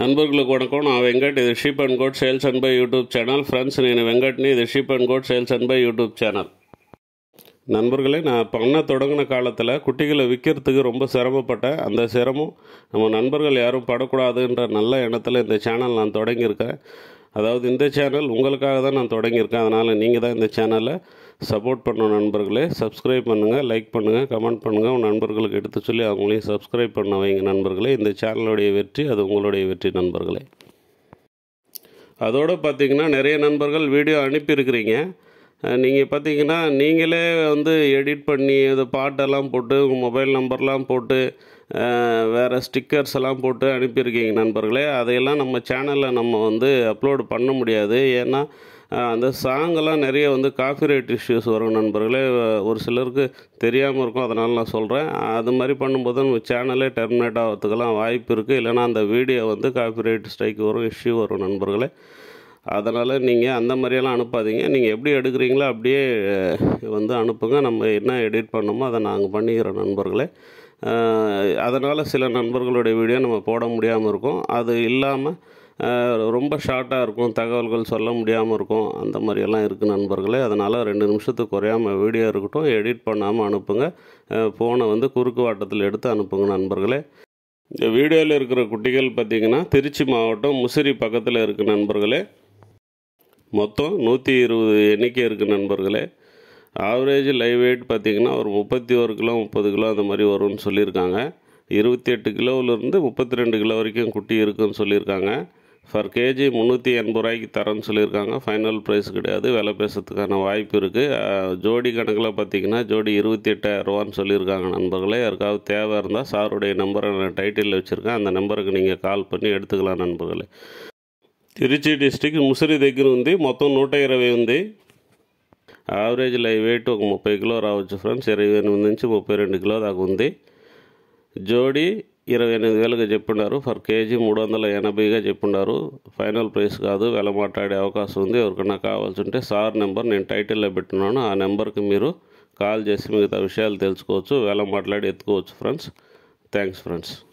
నన్బర్గులకు వణకం నా వెంకట్ ఇది sheep and goat sales and buy YouTube channel friends నేను வெங்கட்னி இது sheep and goat sales and buy YouTube channel நண்பர்களே நான் பண்ண தொடங்கின காலத்தில் குட்டிகளை விற்கிறதுக்கு ரொம்ப சிரமப்பட்டேன் அந்த சிரமம் நம்ம நண்பர்கள் யாரும் படக்கூடாதுன்ற நல்ல எண்ணத்தில் இந்த சேனல் நான் தொடங்கியிருக்கேன் அதாவது இந்த சேனல் உங்களுக்காக தான் நான் தொடங்கியிருக்கேன் அதனால் நீங்கள் தான் இந்த சேனலை சப்போர்ட் பண்ணணும் நண்பர்களே சப்ஸ்கிரைப் பண்ணுங்கள் லைக் பண்ணுங்கள் கமெண்ட் பண்ணுங்கள் உங்கள் நண்பர்களுக்கு எடுத்து சொல்லி அவங்களையும் சப்ஸ்கிரைப் பண்ண வைங்க நண்பர்களே இந்த சேனலுடைய வெற்றி அது உங்களுடைய வெற்றி நண்பர்களே அதோடு பார்த்தீங்கன்னா நிறைய நண்பர்கள் வீடியோ அனுப்பியிருக்கிறீங்க நீங்கள் பார்த்தீங்கன்னா நீங்களே வந்து எடிட் பண்ணி அது பாட்டெல்லாம் போட்டு உங்கள் மொபைல் நம்பர்லாம் போட்டு அஹ், வேறு ஸ்டிக்கர்ஸ் எல்லாம் போட்டு அனுப்பியிருக்கீங்க நண்பர்களே அதையெல்லாம் நம்ம சேனலில் நம்ம வந்து அப்லோடு பண்ண முடியாது ஏன்னா அஹ், அந்த சாங்கெல்லாம் நிறைய வந்து காப்பிரைட் இஷ்யூஸ் வரும் நண்பர்களே ஒரு சிலருக்கு தெரியாமல் இருக்கும் அதனால் நான் சொல்கிறேன் அது மாதிரி பண்ணும்போது நம்ம சேனலே டெர்மினேட் ஆகிறதுக்கெல்லாம் வாய்ப்பு இருக்குது இல்லைன்னா அந்த வீடியோ வந்து காப்பிரைட் ஸ்ட்ரைக் வரும் இஷ்யூ வரும் நண்பர்களே அதனால் நீங்கள் அந்த மாதிரியெல்லாம் அனுப்பாதீங்க நீங்கள் எப்படி எடுக்கிறீங்களோ அப்படியே வந்து அனுப்புங்க நம்ம என்ன எடிட் பண்ணோமோ அதை நாங்கள் பண்ணிக்கிறோம் நண்பர்களே அதனால் சில நண்பர்களுடைய வீடியோ நம்ம போட முடியாமல் இருக்கும் அது இல்லாமல் ரொம்ப ஷார்ட்டாக இருக்கும் தகவல்கள் சொல்ல முடியாமல் இருக்கும் அந்த மாதிரியெல்லாம் இருக்குது நண்பர்களே அதனால் ரெண்டு நிமிஷத்துக்கு குறையாமல் வீடியோ இருக்கட்டும் எடிட் பண்ணாமல் அனுப்புங்க ஃபோனை வந்து குறுக்கு வாட்டத்தில் எடுத்து அனுப்புங்க நண்பர்களே இந்த வீடியோவில் இருக்கிற குட்டிகள் பார்த்திங்கன்னா திருச்சி மாவட்டம் முசிறி பக்கத்தில் இருக்குது நண்பர்களே மொத்தம் நூற்றி இருபது எண்ணிக்கை இருக்குது நண்பர்களே ஆவரேஜ் லைவ் வெயிட் பார்த்திங்கன்னா ஒரு முப்பத்தி ஒரு கிலோ முப்பது கிலோ அந்த மாதிரி வரும்னு சொல்லியிருக்காங்க இருபத்தி எட்டு கிலோவிலேருந்து முப்பத்தி ரெண்டு கிலோ வரைக்கும் குட்டி இருக்குன்னு சொல்லியிருக்காங்க ஃபர் கேஜி முந்நூற்றி எண்பது ரூபாய்க்கு தரேன்னு சொல்லியிருக்காங்க ஃபைனல் ப்ரைஸ் கிடையாது விலை பேசுறதுக்கான வாய்ப்பு இருக்குது ஜோடி கணக்கில் பார்த்தீங்கன்னா ஜோடி இருபத்தி எட்டாயிரம் ரூபான்னு சொல்லியிருக்காங்க நண்பர்களே யாருக்காவது தேவை இருந்தால் சாருடைய நம்பரை நான் டைட்டிலில் வச்சுருக்கேன் அந்த நம்பருக்கு நீங்கள் கால் பண்ணி எடுத்துக்கலாம் నண்பர்களே తిరుచి డిస్టిక్ ముసిరి దగ్గర ఉంది మొత్తం నూట ఇరవై ఉంది యావరేజ్ లైవ్ వెయిట్ ఒక ముప్పై కిలో రావచ్చు ఫ్రెండ్స్ ఇరవై ఎనిమిది నుంచి ముప్పై రెండు కిలో దాకా ఉంది జోడీ ఇరవై ఎనిమిది వేలుగా చెప్పున్నారు ఫర్ కేజీ మూడు వందల ఎనభైగా చెప్పున్నారు ఫైనల్ ప్రైస్ కాదు వెల మాట్లాడే అవకాశం ఉంది ఎవరికన్నా కావాల్సి ఉంటే సార్ నెంబర్ నేను టైటిల్లో పెట్టున్నాను ఆ నెంబర్కి మీరు కాల్ చేసి మిగతా విషయాలు తెలుసుకోవచ్చు వెల మాట్లాడి ఎత్తుకోవచ్చు ఫ్రెండ్స్ థ్యాంక్స్ ఫ్రెండ్స్